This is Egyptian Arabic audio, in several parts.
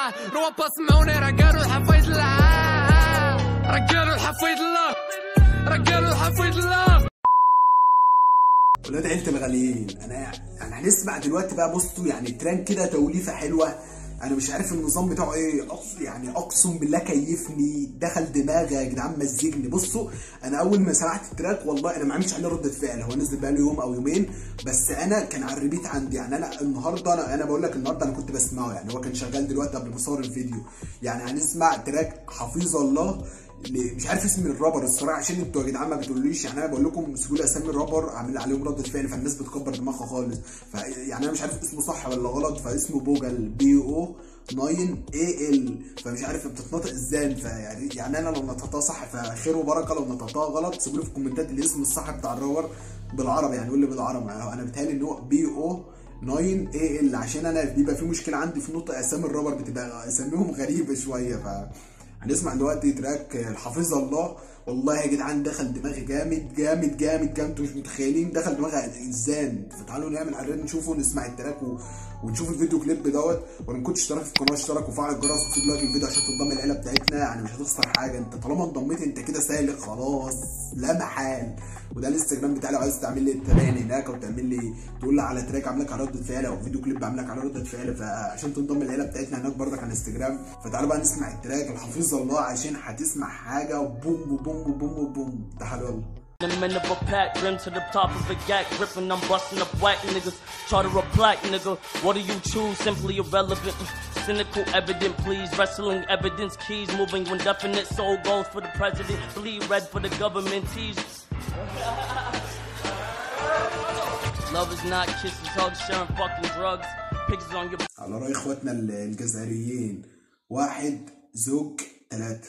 الله روابا سمعوني راه قالوا الحفيظ الله راه قالوا الحفيظ الله راه قالوا الحفيظ الله ولاد عيلة الغاليين انا يعني هنسمع دلوقتي بقى بصوا يعني تران كده توليفه حلوه انا مش عارف النظام بتاعه ايه أقص يعني اقسم بالله كيفني دخل دماغي يا جدعان مزجني بصوا انا اول ما سمعت التراك والله انا ما عملتش عليه رده فعل هو نزل بقى له يوم او يومين بس انا كان على الريبيت عندي يعني انا النهارده انا انا بقول لك النهارده انا كنت بسمعه يعني هو كان شغال دلوقتي قبل ما اصور الفيديو يعني هنسمع تراك حفيظ الله ل- مش عارف اسم الرابر الصراحه عشان انتوا يا جدعان ما بتقوليش يعني انا بقول لكم سيبوا لي اسامي الرابر اعمل عليهم رده فعل فالناس بتكبر دماغها خالص فيعني انا مش عارف اسمه صح ولا غلط فاسمه بوجل بي او 9 اي ال فمش عارف بتتنطق ازاي فيعني يعني انا لو نطقتها صح فخير وبركه لو نطقتها غلط سيبوا لي في الكومنتات الاسم الصح بتاع الرابر بالعربي يعني قول لي بالعربي انا بيتهيألي ان هو بي او 9 اي ال عشان انا بيبقى في مشكله عندي في نطق اسامي الرابر بتبقى اساميهم غريبه شويه ف هنسمع دلوقتي تراك الحفيظ الله والله يا جدعان دخل دماغي جامد جامد جامد جامد انتوا مش متخيلين دخل دماغي ازاي فتعالوا نعمل عليه نشوفه نسمع التراك و... ونشوف الفيديو كليب دوت ولو كنت اشترك في القناه اشترك وفعل الجرس وسيب لايك الفيديو عشان تنضم العيله بتاعتنا يعني مش هتخسر حاجه انت طالما انضميت انت كده سالك خلاص لا محال وده الانستجرام بتاعي لو عايز تعمل لي تابعني هناك او تعمل لي تقول لي على تراك اعمل لك على رده فعل او فيديو كليب اعمل لك على رده فعل فعشان تنضم العيله بتاعتنا هناك برضك على الانستجرام فتعالوا بقى نسمع التراك الحفيظ الله عشان هتسمع حاجه بوم بوم بوم بوم تعالوا يلا Them in of a pack, rim to the top of a gat, gripping, I'm busting up whack niggas. Charter a plaque, nigga. What do you choose? Simply irrelevant. Cynical evident, please. Wrestling evidence keys, moving when definite. Soul goes for the president, bleed red for the government. Tease. Love is not kisses, hugs, sharing fucking drugs. Pictures on your على رأي اخواتنا ال- الجزائريين واحد زوج ثلاثة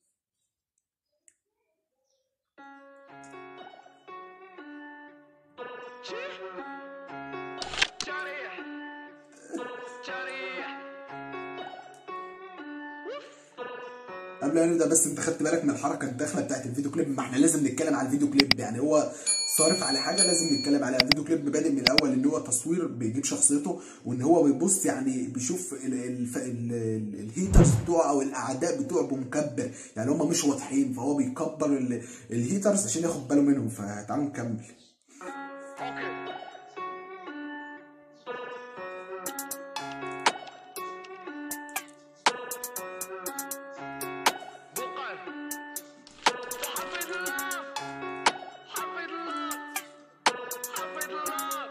قبل ما نبدا بس انت خدت بالك من الحركه الداخله بتاعت الفيديو كليب ما احنا لازم نتكلم على الفيديو كليب يعني هو صارف على حاجه لازم نتكلم عليها الفيديو كليب بادئ من الاول ان هو تصوير بيجيب شخصيته وان هو بيبص يعني بيشوف ال ال ال ال الهيترز بتوعه او الاعداء بتوعه بمكبر يعني هم مش واضحين فهو بيكبر ال- الهيترز عشان ياخد باله منهم فتعالوا نكمل حفيظ الله حفيظ الله حفيظ الله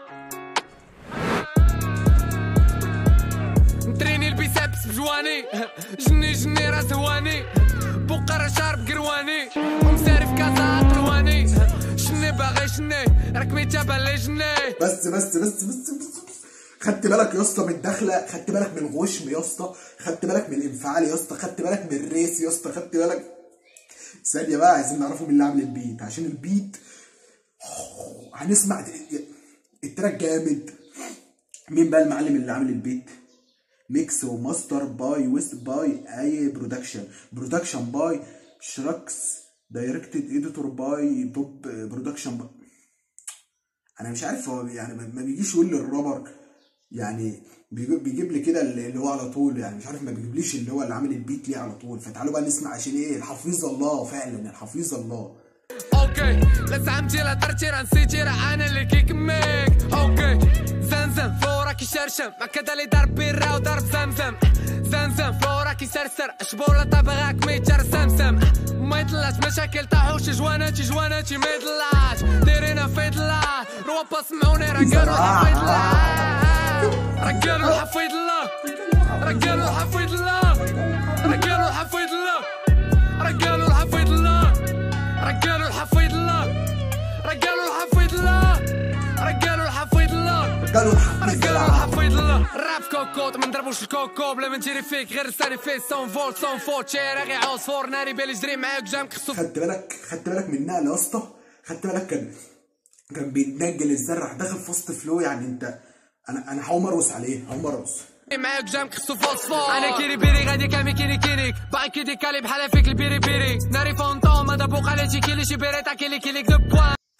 نتريني البيسابس بجواني جني جني راس هواني بقرة شارب قرواني ومساري في كازا طرواني شني باغي شني راك ميتابا لي جني بس بس بس بس, بس. خدت بالك يا اسطى من الدخله خدت بالك من الغشم يا اسطى خدت بالك من الانفعال يا اسطى خدت بالك من الريس يا اسطى خدت بالك ثانيه بقى عايزين نعرفوا مين اللي عامل البيت عشان البيت هنسمع التراك جامد مين بقى المعلم اللي عامل البيت ميكس وماستر باي ويست باي اي برودكشن برودكشن باي شراكس دايركتد اديتور باي بوب برودكشن باي انا مش عارف هو يعني ما ما بيجيش يقول لي الرابر يعني بيجيب, بيجيب لي كده اللي هو على طول يعني مش عارف ما بيجيبليش اللي هو اللي عامل البيت ليه على طول فتعالوا بقى نسمع عشان ايه الحفيظ الله فعلا الحفيظ الله اوكي لا زعمتي لا طرتي راه نسيتي راه انا اللي كيكميك اوكي زنزم فلو راكي شرشم ما كدا لي ضرب بيرا وضرب زمزم زنزم فلو راكي سرسر اشبور طابغاك ميتر سمسم ما يطلعش مشاكل طاحوش جواناتي جواناتي ما يطلعش دايرينا في الله روابا سمعوني راه قالوا حفيظ الله راه قالوا حفيظ الله راه قالوا حفيظ الله راه قالوا حفيظ الله راه قالوا حفيظ الله رجالوا الحفيظ الله رجالوا الحفيظ الله رجالوا الحفيظ الله قالوا الحفيظ رجالوا الله الحفيظ الله الراب كوكوط ما نضربوش الكوكو بلا ما نجري فيك غير سالي فيه سون فولت سون فولت شيري غي عصفور ناري بالي يجري معاك جامك خصو خدت بالك خدت بالك من النقل يا اسطى خدت بالك كان كان بيتنجل الزرع داخل في وسط فلو يعني انت انا انا هقوم ارقص عليه هقوم ارقص معاك جامك خصو فوسفور انا كيري بيري غادي كامي كيني كينيك باغي كيدي كالي بحال فيك البيري بيري ناري فونتوم هذا بوق على شي كيلي شي بيري تاع كيلي كيلي دو بوان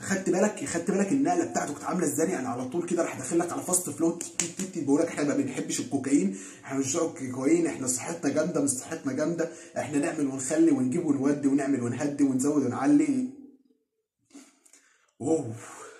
خدت بالك خدت بالك النقله بتاعته كانت عامله ازاي يعني على طول كده راح داخل لك على فاست فلو بيقول لك احنا ما بنحبش الكوكايين احنا مش بتوع الكوكايين احنا صحتنا جامده مش صحتنا جامده احنا نعمل ونخلي ونجيب ونودي ونعمل ونهدي ونزود ونعلي اوه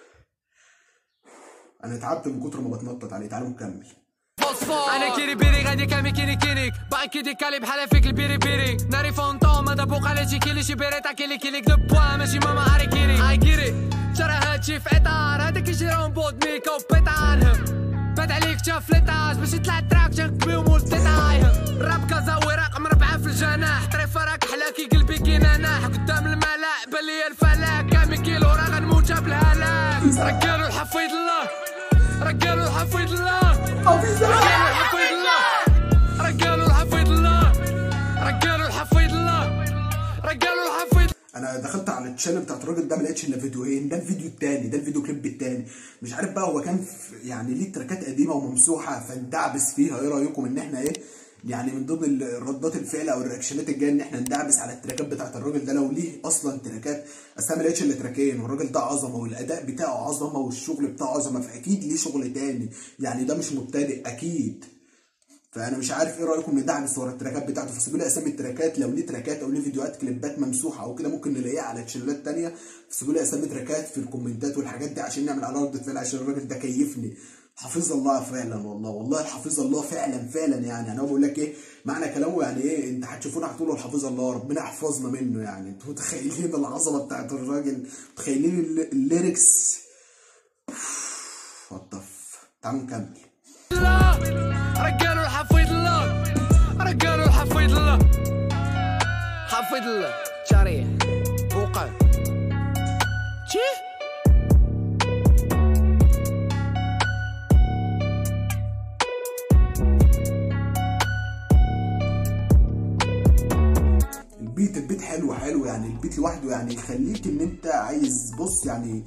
انا تعبت من كتر ما بتنطط عليه تعالوا نكمل فوسفور انا كيري بيري غادي كامي كيني كينيك باغي كيدي كالي بحال فيك البيري بيري ناري فونطوم هذا بوق على شي كيلي شي بيري تاع كيلي كيليك دو بوا ماشي ماما هاري كيري اي كيري ترى هادشي في اطار هذاك يجيرون بود ميكا وبيطانهم بات عليك شاف ليطاج باش يطلع التراكشن كبيو مول ديتاي راب كازاوي رقم ربعة في الجناح طريفة راك حلاكي قلبي كينا ناح قدام الملاء بلي الفلاك كامي كيلو راه غنموت بالهلاك رجالو الحفيظ الله رجالو الحفيظ الله رجالو الحفيظ الله رجالو الحفيظ الله رجالو الحفيظ الله رجالو الحفيظ انا دخلت على التشانل بتاعت الراجل ده ما لقيتش الا فيديوهين ده الفيديو التاني ده الفيديو كليب التاني مش عارف بقى هو كان في يعني ليه تراكات قديمه وممسوحه فندعبس فيها ايه رايكم ان احنا ايه يعني من ضمن الردات الفعل او الرياكشنات الجايه ان احنا ندعبس على التراكات بتاعت الراجل ده لو ليه اصلا تراكات بس انا ما لقيتش الا تراكين والراجل ده عظمه والاداء بتاعه عظمه والشغل بتاعه عظمه فاكيد ليه شغل تاني يعني ده مش مبتدئ اكيد فانا مش عارف ايه رايكم ندعبس ورا التراكات بتاعته فسيبوا لي اسامي التراكات لو ليه تراكات او ليه فيديوهات كليبات ممسوحه او كده ممكن نلاقيها على تشانلات تانية سيبوا لي اسامي تراكات في الكومنتات والحاجات دي عشان نعمل عليها رده فعل عشان الراجل ده كيفني حفظ الله فعلا والله والله حفظ الله فعلا فعلا يعني انا بقول لك ايه معنى كلامه يعني ايه انت هتشوفونا هتقولوا حفظ الله ربنا يحفظنا منه يعني انتوا متخيلين العظمه بتاعت الراجل متخيلين الل- الليركس وطف تعالوا نكمل الله رجالو الحفيظ الله رجالو الحفيظ الله حفيظ الله شريح بوقا تشي البيت البيت حلو حلو يعني البيت لوحده يعني يخليك ان انت عايز بص يعني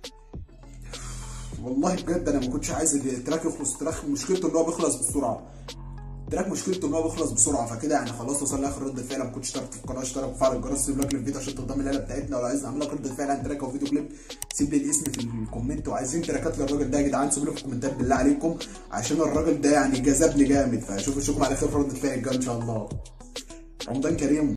والله بجد انا ما كنتش عايز التراك يخلص التراك مشكلته ان هو بيخلص بسرعه التراك مشكلته ان هو بيخلص بسرعه فكده يعني خلاص وصل لاخر رد فعل ما كنتش اشترك في القناه اشترك وفعل الجرس سيب لايك للفيديو عشان تنضم للعيله بتاعتنا ولو عايز نعمل لك رد فعل عن تراك او فيديو كليب سيب لي الاسم في الكومنت وعايزين تراكات للراجل ده يا جدعان سيبوا لي في الكومنتات بالله عليكم عشان الراجل ده يعني جذبني جامد فاشوف اشوفكم على خير في رد الفعل الجاي ان شاء الله رمضان كريم